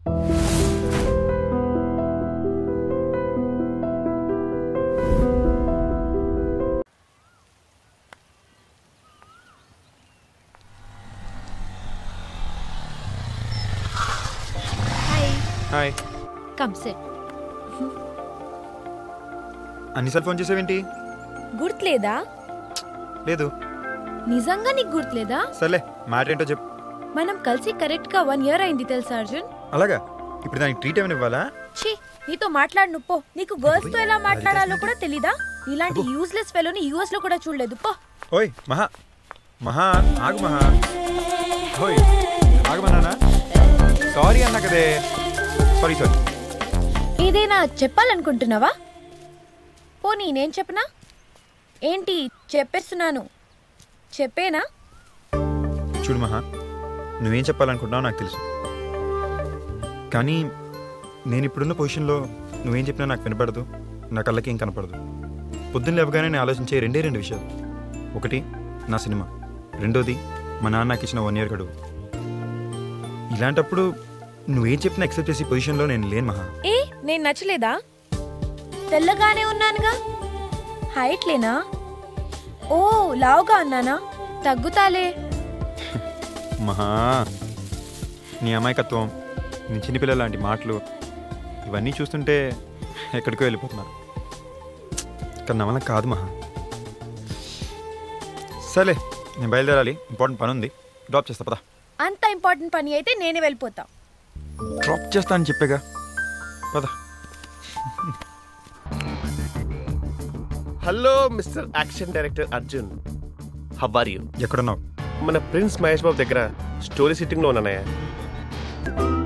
hi hi కమ్ సెట్ అన్నిసార్లు ఫోన్ చేసావేంటి గుర్తులేదా లేదు నిజంగా నీకు గుర్తులేదా సర్లే మ్యాటర్ ఏంటో చెప్పు మనం కలిసి కరెక్ట్ గా వన్ ఇయర్ అయింది తెలుసా అర్జున్ అలాగా ఇప్పుడు దానికి ట్రీట్ ఏమైనా ఇవ్వాలా ఛీ నీతో మాట్లాడు పో నీకు గర్ల్స్ తో ఎలా మాట్లాడాలో కూడా తెలీదా ఇలాంటి యూస్లెస్ ఫెలోని యూఎస్ లో కూడా చూడలేదు పో ఓయ్ మహా మహా ఆగు మహా ఓయ్ ఆగమన్నానా సారీ అన్నా కదే సారీ సారీ ఏదైనా చెప్పాలనుకుంటున్నావా పో నేనేం చెప్పనా ఏంటి చెప్పేస్తున్నాను చెప్పేనా చూడు మహా నువ్వేం చెప్పాలనుకుంటున్నావో నాకు తెలుసు కానీ నేను ఇప్పుడున్న పొజిషన్లో నువ్వేం చెప్పినా నాకు వినపడదు నా కళ్ళకి ఏం కనపడదు పొద్దున్న లేవగానే నేను ఆలోచించే రెండే రెండు విషయాలు ఒకటి నా సినిమా రెండోది మా నాన్న నాకు ఇచ్చిన వన్ ఇయర్ గడువు ఇలాంటప్పుడు నువ్వేం చెప్పినా యాక్సెప్ట్ చేసే పొజిషన్లో నేను లేను మహా ఏ నేను నచ్చలేదా తెల్లగానే ఉన్నానుగా హైట్ లేనా ఓ లావుగా అన్నానా తగ్గుతాలే మహా నీ అమాయకత్వం నీ చిన్నపిల్లల లాంటి మాటలు ఇవన్నీ చూస్తుంటే ఎక్కడికో వెళ్ళిపోతున్నా కానీ నా వల్ల కాదు మహా సరే నేను బయలుదేరాలి ఇంపార్టెంట్ పని ఉంది డ్రాప్ చేస్తా పదా అంత ఇంపార్టెంట్ పని అయితే నేనే వెళ్ళిపోతా డ్రాప్ చేస్తా అని చెప్పేగా పద hello mister action director Arjun how are you ఎక్కడున్నావు మన ప్రిన్స్ మహేష్ బాబు దగ్గర స్టోరీ సిట్టింగ్లో ఉన్నానయ్యా